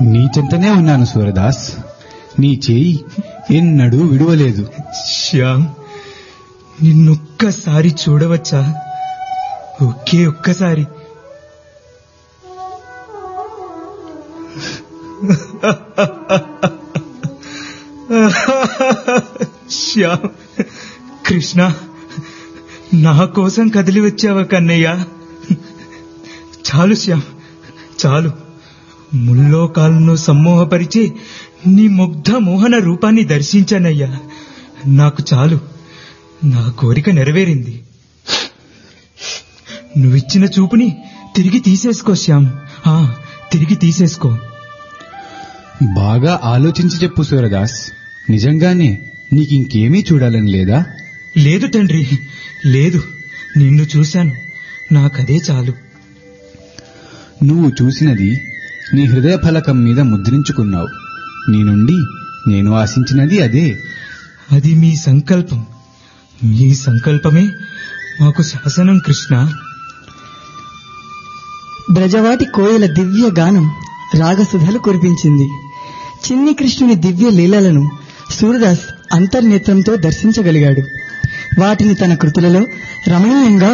నీ చెంతనే ఉన్నాను సూరదాస్ నీ చేయి ఎన్నడూ విడువలేదు శ్యామ్ నిన్నొక్కసారి చూడవచ్చా ఒకే ఒక్కసారి శ్యామ్ కృష్ణ నా కోసం కదిలి వచ్చావా కన్నయ్య చాలు శ్యామ్ చాలు ముల్లోకాలను సమ్మోహపరిచి నీ ముగ్ధ మోహన రూపాన్ని దర్శించానయ్యా నాకు చాలు నా కోరిక నెరవేరింది నువ్విచ్చిన చూపుని తిరిగి తీసేసుకో శ్యామ్ ఆ తిరిగి తీసేసుకో బాగా ఆలోచించి చెప్పు సూరదాస్ నిజంగానే నీకింకేమీ చూడాలని లేదా లేదు తండ్రి లేదు నిన్ను చూశాను నాకదే చాలు నువ్వు చూసినది నీ హృదయ ఫలకం మీద ముద్రించుకున్నావు నీ నుండి నేను ఆశించినది అదే అది మీ సంకల్పం మీ సంకల్పమే మాకు శాసనం కృష్ణ బ్రజవాటి కోయల దివ్య గానం రాగసుధలు కురిపించింది చిన్ని కృష్ణుని దివ్య లీలలను సూరదాస్ అంతర్నేత్రంతో దర్శించగలిగాడు వాటిని తన కృతులలో రమణీయంగా